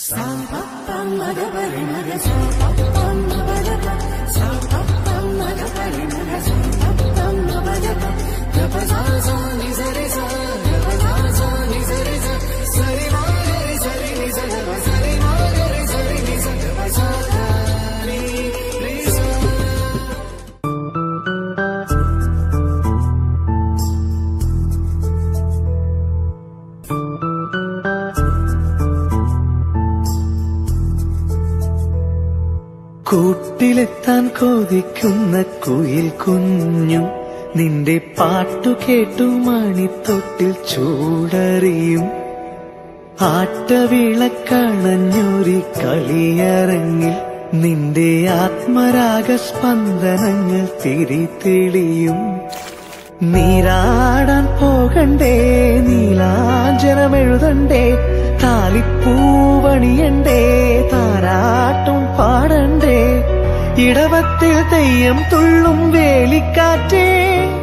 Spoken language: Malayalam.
കൂട്ടിലെത്താൻ കൊതിക്കുന്ന കുയിൽ കുഞ്ഞും നിന്റെ പാട്ടു കേട്ടു മണിത്തൊട്ടിൽ ചൂടറിയും ആട്ടവിളക്കണഞ്ഞൊരി കളിയരങ്ങിൽ നിന്റെ ആത്മരാഗ സ്പന്ദനങ്ങൾ തിരിതെളിയും നീരാടാൻ പോകണ്ടേ നീലാഞ്ജനമെഴുതണ്ടേ താലിപ്പൂവണിയണ്ടേ താരാട്ടും പാടണ്ടേ ഇടവത്തിൽ തെയ്യം തുള്ളും വേലിക്കാറ്റേ